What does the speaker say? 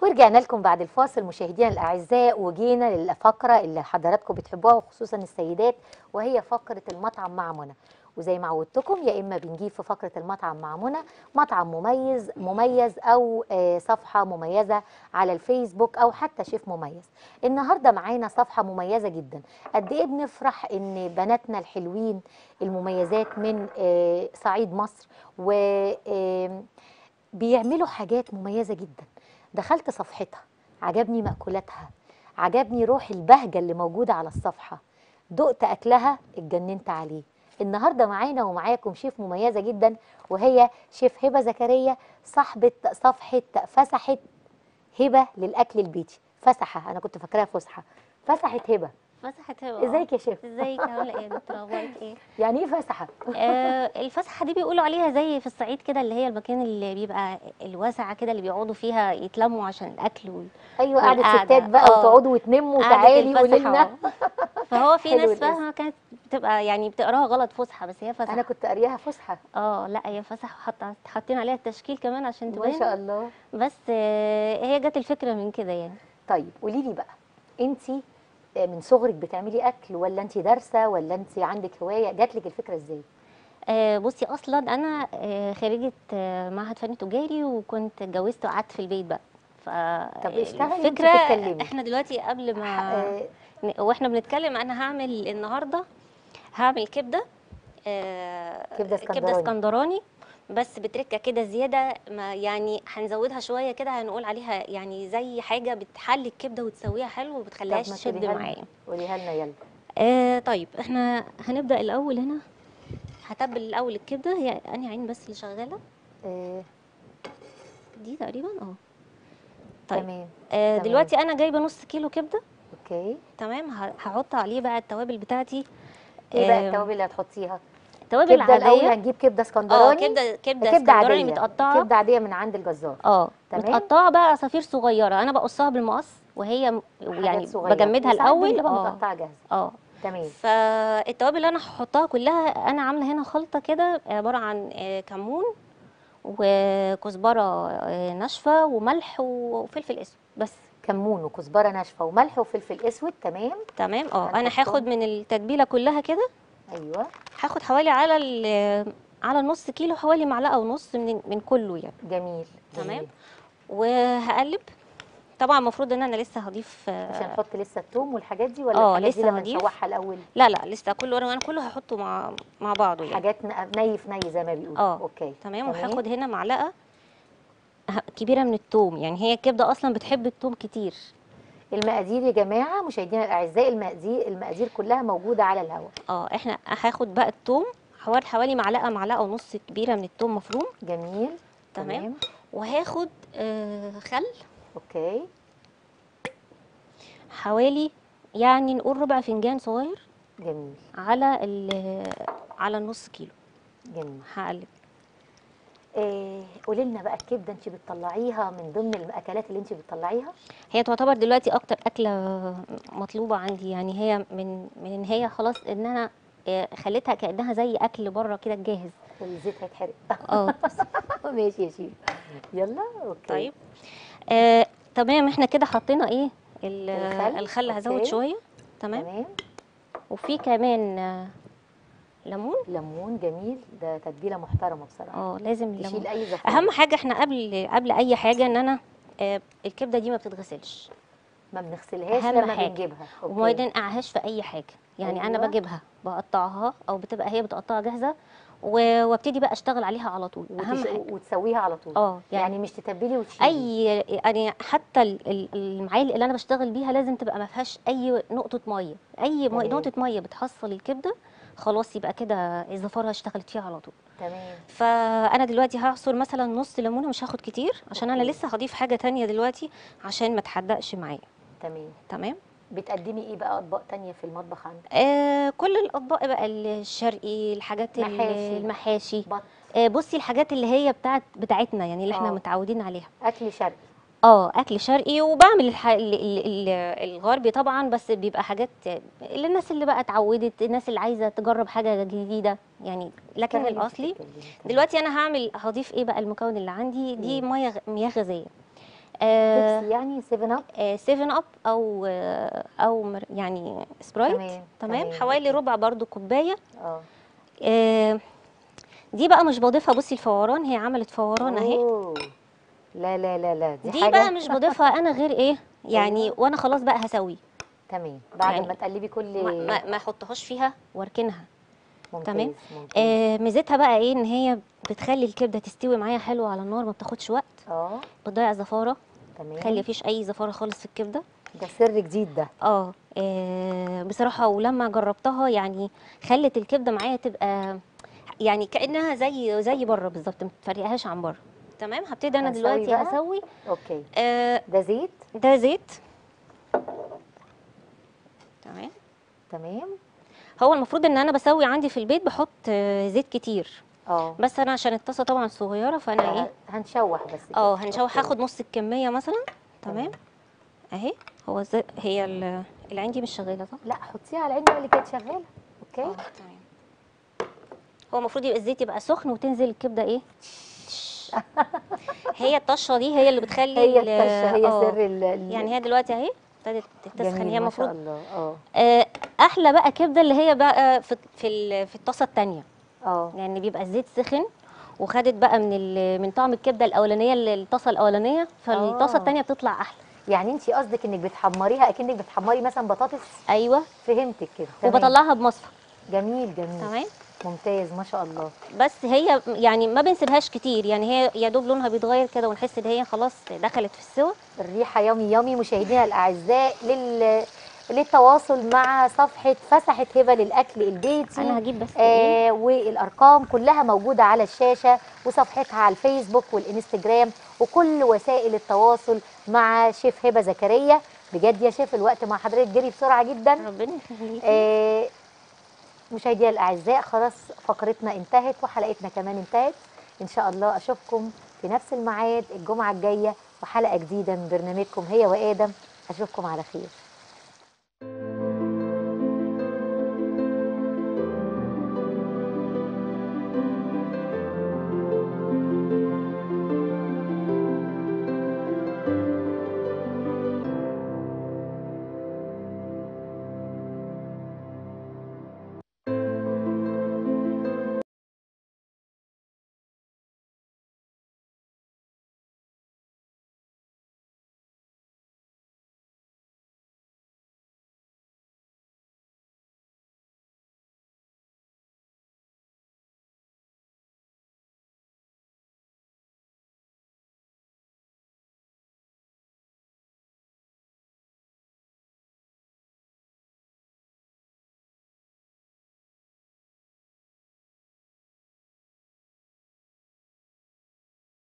ورجعنا لكم بعد الفاصل مشاهدينا الاعزاء وجينا للفقره اللي حضراتكم بتحبوها وخصوصا السيدات وهي فقره المطعم مع منى وزي ما عودتكم يا اما بنجيب في فقره المطعم مع منى مطعم مميز مميز او آه، صفحه مميزه على الفيسبوك او حتى شيف مميز النهارده معانا صفحه مميزه جدا قد ايه بنفرح ان بناتنا الحلوين المميزات من آه، صعيد مصر و آم، بيعملوا حاجات مميزة جدا دخلت صفحتها عجبني مأكولاتها عجبني روح البهجة اللي موجودة على الصفحة دقت أكلها اتجننت عليه النهاردة معانا ومعاكم شيف مميزة جدا وهي شيف هبة زكريا صاحبة صفحة فسحة هبة للأكل البيتي فسحة أنا كنت فاكراها فسحة فسحة هبة فسحة هوا ازيك يا شيف ازيك عامله ايه يا دكتور اخبارك ايه يعني ايه فسحة آه الفسحه دي بيقولوا عليها زي في الصعيد كده اللي هي المكان اللي بيبقى الواسعه كده اللي بيقعدوا فيها يتلموا عشان الاكل وال... ايوه قعدة والقعدة. ستات بقى آه. وتقعدوا وتنموا قعدة وتعالي الفسحة، ولنا آه. فهو في حلو ناس الاسم. فاهمه كانت بتبقى يعني بتقراها غلط فسحه بس هي فسحه انا كنت قارياها فسحة اه لا هي فسحه حاطه حاطين عليها التشكيل كمان عشان ما تبين شاء الله بس آه هي جت الفكره من كده يعني طيب قولي لي بقى انت من صغرك بتعملي اكل ولا انت دارسه ولا انت عندك هوايه جات لك الفكره ازاي آه بصي اصلا انا آه خريجه آه معهد فني تجاري وكنت اتجوزت وقعدت في البيت بقى ف طب اشتغلي وانت الفكره بتتكلمي. احنا دلوقتي قبل ما آه، ن- واحنا بنتكلم انا هعمل النهارده هعمل كبده آه كبدة كبده اسكندراني. اسكندراني بس بتركه كده زياده ما يعني هنزودها شويه كده هنقول عليها يعني زي حاجه بتحلي الكبده وتسويها حلو وما طب بتخليهاش ما تشد تقوليها لنا. معايا قوليها لنا يلا آه طيب احنا هنبدا الاول هنا هتبل الاول الكبده هي انهي عين بس اللي شغاله آه، دي تقريبا اه طيب تمام آه تمام. دلوقتي انا جايبه نص كيلو كبده اوكي تمام ه- هحط عليه بقى التوابل بتاعتي ايه بقى آه، التوابل اللي هتحطيها التوابل كبده الاول العاديه هنجيب كبده اه اسكندراني كبده كبده كبده اسكندراني عاديه متقطعه كبده عاديه من عند الجزار اه تمام. متقطعه بقى عصافير صغيره انا بقصها بالمقص وهي م- يعني حاجات صغيرة. بجمدها وساعات الاول بتبقى اه متقطعه جاهزه اه تمام فالتوابل اللي انا هحطها كلها انا عامله هنا خلطه كده عباره عن آه، كمون وكزبره آه، ناشفه وملح وفلفل اسود بس كمون وكزبره ناشفه وملح وفلفل اسود تمام تمام اه انا هنحطهم. هاخد من التتبيله كلها كده ايوه هاخد حوالي على ال- على النص كيلو حوالي معلقه ونص من من كله يعني جميل تمام. جميل. وهقلب طبعا المفروض ان انا لسه هضيف مش آه، هنحط لسه الثوم والحاجات دي ولا اه، الحاجات دي لسه لما هضيف. نشوحها الاول لا لا لسه كله انا كله هحطه مع مع بعضه يعني حاجات ن- ني في ني زي ما بيقولوا اه اوكي تمام وهاخد هنا معلقه ه- كبيره من الثوم يعني هي الكبده اصلا بتحب الثوم كتير المقادير يا جماعه مشاهدينا الاعزاء المقادير المقادير كلها موجوده على الهواء اه احنا هاخد بقى الثوم حوالي حوالي معلقه معلقه ونص كبيره من الثوم مفروم جميل تمام. وهاخد آه خل اوكي حوالي يعني نقول ربع فنجان صغير جميل على ال- على النص كيلو جميل هقلب إيه قولي لنا بقى الكبده انت بتطلعيها من ضمن الاكلات اللي انت بتطلعيها هي تعتبر دلوقتي اكتر اكله مطلوبه عندي يعني هي من من ان هي خلاص ان انا آه، خليتها كانها زي اكل بره كده جاهز الزيت هيتحرق اه ماشي يا شيف يلا اوكي طيب آه تمام احنا كده حطينا ايه ال- الخل؟ الخل هزود أوكي. شويه تمام تمام وفي كمان آه، ليمون ليمون جميل ده تتبيله محترمه بصراحه اه لازم الليمون تشيل اي زفاره اهم حاجه احنا قبل قبل اي حاجه ان انا آه الكبده دي ما بتتغسلش ما بنغسلهاش أهم لما حاجة. بنجيبها وما أوكي. ننقعهاش في اي حاجه يعني انا أيوة. بجيبها بقطعها او بتبقى هي بتقطعها جاهزه و- وابتدي بقى اشتغل عليها على طول اهم وتش... حاجه وتسويها على طول اه يعني, يعني مش تتبلي وتشيلي اي يعني حتى ال- ال- المعالق اللي انا بشتغل بيها لازم تبقى ما فيهاش اي نقطه ميه اي مي- تمام. نقطه ميه بتحصل الكبده خلاص يبقى كده الزفاره اشتغلت فيها على طول تمام فانا دلوقتي هعصر مثلا نص ليمونه مش هاخد كتير عشان انا أوكي. لسه هضيف حاجه تانية دلوقتي عشان ما تحدقش معايا تمام تمام بتقدمي ايه بقى اطباق تانية في المطبخ عندك آه كل الاطباق بقى الشرقي الحاجات ال- محاشي. المحاشي بط آه بصي الحاجات اللي هي بتاعت بتاعتنا يعني اللي احنا آه. متعودين عليها اكل شرقي اه اكل شرقي وبعمل الح... ال... ال... ال... الغربي طبعا بس بيبقى حاجات للناس اللي بقى اتعودت الناس اللي عايزه تجرب حاجه جديده يعني لكن فاهمة الاصلي بتتكلمي. تمام. دلوقتي انا هعمل هضيف ايه بقى المكون اللي عندي دي مم. ميه غ- مياه غازيه آه بيبسي يعني 7 اب 7 اب او آه او مر- يعني سبرايت تمام، تمام تمام، حوالي أوكي. ربع برضو كوبايه اه آه دي بقى مش بضيفها بصي الفوران هي عملت فوران اهي أوه. لا لا لا لا دي, دي حاجه بقى مش بضيفها انا غير ايه يعني أيوة. وانا خلاص بقى هسوي تمام بعد يعني ما تقلبي كل ما, ما, ما احطهاش فيها واركنها ممتاز تمام. ممتاز آه ميزتها بقى ايه ان هي بتخلي الكبده تستوي معايا حلو على النار ما بتاخدش وقت اه بتضيع زفاره تمام تخلي مفيش اي زفاره خالص في الكبده ده سر جديد ده اه آه، بصراحه ولما جربتها يعني خلت الكبده معايا تبقى يعني كانها زي زي بره بالظبط ما تفرقهاش عن بره تمام هبتدي انا هنسوي دلوقتي بقى؟ هسوي اوكي آه ده زيت ده زيت تمام تمام هو المفروض ان انا بسوي عندي في البيت بحط آه، زيت كتير اه بس انا عشان الطاسه طبعا صغيره فانا ايه هنشوح بس كده. اه هنشوح أوكي. هاخد نص الكميه مثلا تمام تمام. اهي هو زي هي ال- العين دي مش شغاله صح لا حطيها على العين اللي كانت شغاله اوكي اه تمام هو المفروض يبقى الزيت يبقى سخن وتنزل الكبده ايه هي الطشه دي هي اللي بتخلي هي ال- الطشه هي اه. سر ال ال- يعني هي دلوقتي اهي ابتدت تسخن جميل، هي ما شاء المفروض الله اه آه، احلى بقى كبده اللي هي بقى في في ال- في الطاسه الثانيه اه لان بيبقى الزيت سخن وخدت بقى من ال- من طعم الكبده الاولانيه اللي الطاسه الاولانيه فالطاسه آه. الثانيه بتطلع احلى يعني انت قصدك انك بتحمريها اكنك بتحمري مثلا بطاطس ايوه فهمتك كده تمام. وبطلعها بمصفى جميل جميل تمام ممتاز ما شاء الله بس هي يعني ما بنسيبهاش كتير يعني هي يا دوب لونها بيتغير كده ونحس ان هي خلاص دخلت في السوا الريحه يامي يامي مشاهدينا الاعزاء لل للتواصل مع صفحه فسحه هبه للاكل البيتي انا هجيب بس ايه آه والارقام كلها موجوده على الشاشه وصفحتها على الفيسبوك والانستجرام وكل وسائل التواصل مع شيف هبه زكريا بجد يا شيف الوقت مع حضرتك جري بسرعه جدا ربنا يخليكي آه مشاهدينا الاعزاء خلاص فقرتنا انتهت وحلقتنا كمان انتهت ان شاء الله اشوفكم في نفس الميعاد الجمعه الجايه وحلقه جديده من برنامجكم هي وادم اشوفكم على خير